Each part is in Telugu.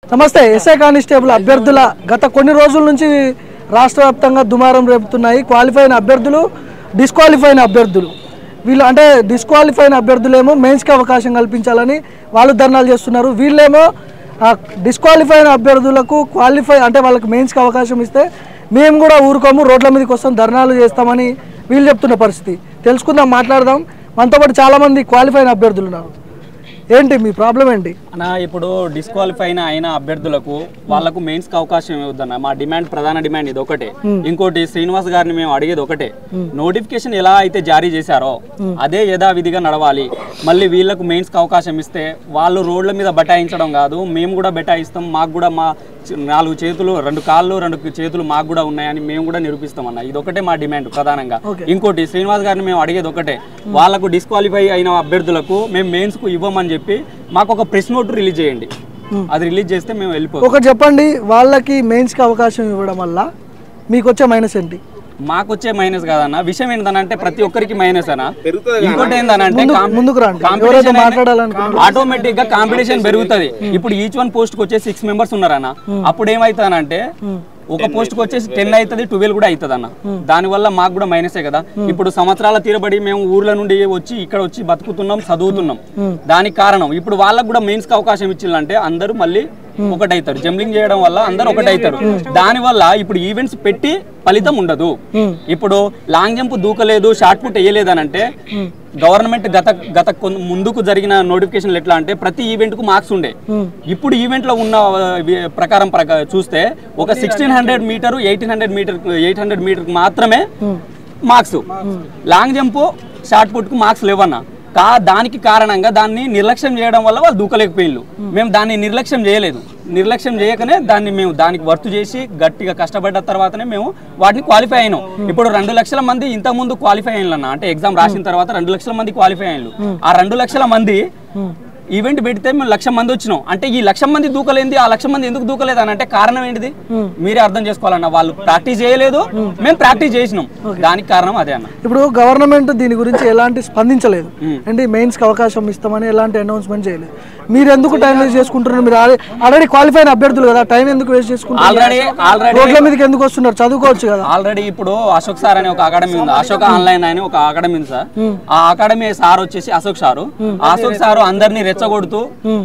నమస్తే ఎస్ఐ కానిస్టేబుల్ అభ్యర్థుల గత కొన్ని రోజుల నుంచి రాష్ట్ర వ్యాప్తంగా దుమారం రేపుతున్నాయి క్వాలిఫై అయిన అభ్యర్థులు డిస్క్వాలిఫై అయిన అభ్యర్థులు వీళ్ళు అంటే డిస్క్వాలిఫై అయిన అభ్యర్థులేమో మెయిన్స్కి అవకాశం కల్పించాలని వాళ్ళు ధర్నాలు చేస్తున్నారు వీళ్ళేమో డిస్క్వాలిఫై అయిన అభ్యర్థులకు క్వాలిఫై అంటే వాళ్ళకి మెయిన్స్కి అవకాశం ఇస్తే మేము కూడా ఊరుకోము రోడ్ల మీదకి వస్తాం ధర్నాలు చేస్తామని వీళ్ళు చెప్తున్న పరిస్థితి తెలుసుకుందాం మాట్లాడదాం మనతో పాటు చాలామంది క్వాలిఫై అయిన అభ్యర్థులు ఉన్నారు ఏంటి మీ ప్రాబ్లం ఏంటి అన్న ఇప్పుడు డిస్క్వాలిఫై అయిన అయిన అభ్యర్థులకు వాళ్ళకు మెయిన్స్ కి అవకాశం ఇవ్వద్దన్న మా డిమాండ్ ప్రధాన డిమాండ్ ఇది ఒకటే ఇంకోటి శ్రీనివాస్ గారిని మేము అడిగేది ఒకటే నోటిఫికేషన్ ఎలా అయితే జారీ చేశారో అదే యథావిధిగా నడవాలి మళ్ళీ వీళ్ళకు మెయిన్స్ కి అవకాశం ఇస్తే వాళ్ళు రోడ్ల మీద బటాయించడం కాదు మేము కూడా బటాయిస్తాం మాకు కూడా మా చ- నాలుగు చేతులు రెండు కాళ్ళు రెండు చేతులు మాకు కూడా ఉన్నాయని మేము కూడా నిరూపిస్తాం అన్న ఇది ఒకటే మా డిమాండ్ ప్రధానంగా ఇంకోటి శ్రీనివాస్ గారిని మేము అడిగేది ఒకటే వాళ్ళకు డిస్క్వాలిఫై అయిన అభ్యర్థులకు మేము మెయిన్స్ కు ఇవ్వమని చెప్పి మాకు ఒక ప్రెస్ నోట్ రిలీజ్ చేయండి అది రిలీజ్ చేస్తే మేము వెళ్ళిపోతాం ఒకటి చెప్పండి వాళ్ళకి మెయిన్స్కి అవకాశం ఇవ్వడం వల్ల మీకు వచ్చే మైనస్ ఏంటి మాకు వచ్చే మైనస్ కాదన్న విషయం ఏంటంటే ప్రతి ఒక్కరికి మైనస్ అన్న ఇంకోటి ఏంటంటే ముందుకు రండి ఎవరైతే మాట్లాడాలనుకుంటున్నారో ఆటోమేటిక్ గా కాంపిటీషన్ పెరుగుతది ఇప్పుడు ఈచ్ వన్ పోస్ట్ కి వచ్చే సిక్స్ మెంబర్స్ ఉన్నారన్న అప్పుడు ఏమైతుందనంటే ఒక పోస్ట్ కి వచ్చేసి టెన్ అవుతుంది ట్వెల్వ్ కూడా అవుతుంది అన్న దాని వల్ల మాకు కూడా మైనసే కదా ఇప్పుడు సంవత్సరాల తీరబడి మేము ఊర్ల నుండి వచ్చి ఇక్కడ వచ్చి బతుకుతున్నాం చదువుతున్నాం దానికి కారణం ఇప్పుడు వాళ్ళకు కూడా మెయిన్స్ కి అవకాశం ఇచ్చిందంటే అందరూ మళ్ళీ ఒకటైతారు జంబ్లింగ్ చేయడం వల్ల అందరూ ఒకటైతారు దాని వల్ల ఇప్పుడు ఈవెంట్స్ పెట్టి ఫలితం ఉండదు ఇప్పుడు లాంగ్ జంప్ దూకలేదు షార్ట్ పుట్ వేయలేదు అని అంటే గవర్నమెంట్ గత గత కొన్- ముందుకు జరిగిన నోటిఫికేషన్లు ఎట్లా అంటే ప్రతి ఈవెంట్ కు మార్క్స్ ఉండే ఇప్పుడు ఈవెంట్ లో ఉన్న ఆ, వి- ప్రకారం ప్రకా- చూస్తే ఒక sixteen hundred metre eighteen hundred metre eight hundred metre మాత్రమే marks long jump shot put కు మార్క్స్ లేవన్నా కా దానికి కారణంగా దాన్ని నిర్లక్ష్యం చేయడం వల్ల వాళ్ళు దూకలేకపోయిన్లు మేము దాన్ని నిర్లక్ష్యం చేయలేదు నిర్లక్ష్యం చేయకనే దాన్ని మేము దానికి వర్త్ చేసి గట్టిగా కష్టపడ్డ తర్వాతనే మేము వాటిని క్వాలిఫై అయినాం ఇప్పుడు రెండు లక్షల మంది ఇంత ముందు క్వాలిఫై అయిన అంటే ఎగ్జామ్ రాసిన తర్వాత రెండు లక్షల మంది క్వాలిఫై అయినలు ఆ రెండు లక్షల మంది ఈవెంట్ పెడితే మేము లక్ష మంది వచ్చినాం అంటే ఈ లక్ష మంది దూకలేంది ఆ లక్ష మంది ఎందుకు దూకలేదు అని అంటే కారణం ఏంటిది మీరే అర్థం చేసుకోవాలన్న వాళ్ళు ప్రాక్టీస్ చేయలేదు మేము ప్రాక్టీస్ చేసినాం దానికి కారణం అదే అన్న ఇప్పుడు గవర్నమెంట్ దీని గురించి ఎలాంటి స్పందించలేదు అంటే మెయిన్స్కి అవకాశం ఇస్తామని ఎలాంటి అనౌన్స్మెంట్ చేయలేదు మీరు ఎందుకు టైం వేస్ట్ చేసుకుంటున్నారు మీరు ఆల్రెడీ క్వాలిఫై అయిన అభ్యర్థులు కదా టైం ఎందుకు వేస్ట్ చేసుకుంటారు ఆల్రెడీ ఆల్రెడీ రోడ్ల మీదకి ఎందుకు వస్తున్నారు చదువుకోవచ్చు కదా ఆల్రెడీ ఇప్పుడు అశోక్ సార్ అనే ఒక అకాడమీ ఉంది అశోక్ ఆన్లైన్ అని ఒక అకాడమీ ఉంది సార్ ఆ అకాడమీ సార్ వచ్చేసి అశోక్ సారు ఆ అశోక్ సారు అందరినీ రెచ్చగొడుతూ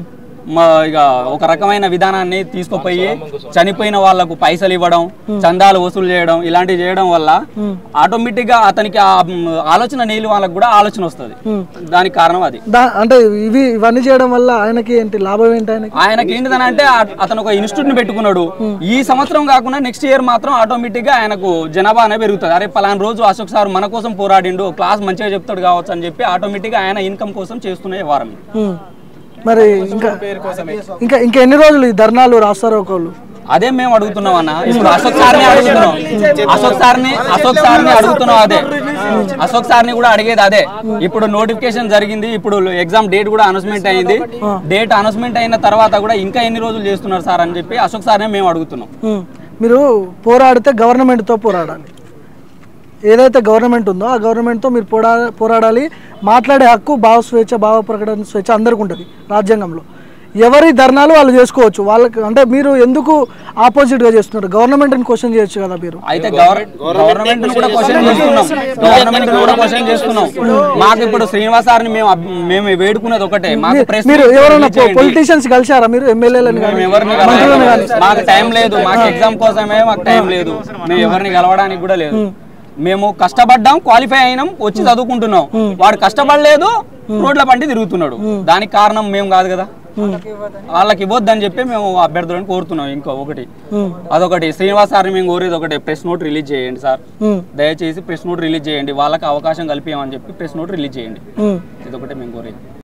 మా ఇక ఒక రకమైన విధానాన్ని తీసుకుపోయి చనిపోయిన వాళ్ళకు పైసలు ఇవ్వడం చందాలు వసూలు చేయడం ఇలాంటివి చేయడం వల్ల ఆటోమేటిక్ గా అతనికి ఆ మ్, ఆలోచన నీళ్ళు వాళ్ళకు కూడా ఆలోచన వస్తుంది దానికి కారణం అది దా అంటే ఇవి ఇవన్నీ చేయడం వల్ల ఆయనకి ఏంటి లాభం ఏంటి ఆయనకి ఆయనకి ఏంటిదని అంటే అతను ఒక ఇన్స్టిట్యూట్ ని పెట్టుకున్నాడు ఈ సంవత్సరం కాకుండా నెక్స్ట్ ఇయర్ మాత్రం ఆటోమేటిక్ గా ఆయనకు జనాభా అనేది పెరుగుతుంది అరే పలానా రోజు అశోక్ సార్ మన కోసం పోరాడిండు క్లాస్ మంచిగా చెప్తాడు కావచ్చు అని చెప్పి ఆటోమేటిక్ గా ఆయన ఇన్కమ్ కోసం చేస్తున్న వారం ఉమ్. మరి ఇంకా ఇంకా ఇంకా ఎన్ని రోజులు ఈ ధర్నాలు రాస్తారు ఒకళ్ళు అదే మేము అడుగుతున్నాం అన్న ఇప్పుడు అశోక్ సార్ని అడుగుతున్నాం అశోక్ సార్ని అశోక్ సార్ని అడుగుతున్నాం అదే అశోక్ సార్ని కూడా అడిగేది అదే ఇప్పుడు నోటిఫికేషన్ జరిగింది ఇప్పుడు ఎగ్జామ్ డేట్ కూడా అనౌన్స్మెంట్ అయింది డేట్ అనౌన్స్మెంట్ అయిన తర్వాత కూడా ఇంకా ఎన్ని రోజులు చేస్తున్నారు సార్ అని చెప్పి అశోక్ సార్నే మేము అడుగుతున్నాం ఉమ్. మీరు పోరాడితే గవర్నమెంట్తో పోరాడాలి ఏదైతే గవర్నమెంట్ ఉందో ఆ గవర్నమెంట్తో మీరు పోరా పోరాడాలి మాట్లాడే హక్కు భావ స్వేచ్ఛ భావ ప్రకటన స్వేచ్ఛ అందరికి ఉంటుంది రాజ్యాంగంలో ఎవరి ధర్నాలు వాళ్ళు చేసుకోవచ్చు వాళ్ళకి అంటే మీరు ఎందుకు ఆపోజిట్గా చేస్తున్నారు గవర్నమెంట్ని క్వశ్చన్ చేయొచ్చు కదా మీరు అయితే గవర్నమెంట్ కూడా క్వశ్చన్ చేస్తున్నాం గవర్నమెంట్ కూడా క్వశ్చన్ చేస్తున్నాం మాకు ఇప్పుడు శ్రీనివాస్ సార్ని మేము అబ్- మేము వేడుకునేది ఒకటే మాకు ప్రెస్ మీరు ఎవరైనా పొలిటీషియన్స్ కలిసారా మీరు ఎమ్మెల్యేలను కానీ మేము ఎవరిని కలవాలి మాకు టైం లేదు మాకు ఎగ్జామ్ కోసమే మాకు టైం లేదు మేము ఎవరిని కలవడానికి కూడా లేదు మేము కష్టపడ్డాం క్వాలిఫై అయినాం వచ్చి చదువుకుంటున్నాం వాడు కష్టపడలేదు రోడ్ల పండి తిరుగుతున్నాడు దానికి కారణం మేము కాదు కదా వాళ్ళకి ఇవ్వద్దని చెప్పి మేము అభ్యర్థులను కోరుతున్నాం ఇంకో ఒకటి అదొకటి శ్రీనివాస్ సార్ని మేము కోరేది ఒకటి ప్రెస్ నోట్ రిలీజ్ చేయండి సార్ ఉమ్. దయచేసి ప్రెస్ నోట్ రిలీజ్ చేయండి వాళ్ళకి అవకాశం కల్పించమని చెప్పి ప్రెస్ నోట్ రిలీజ్ చేయండి ఉమ్. ఇదొకటి మేము కోరేది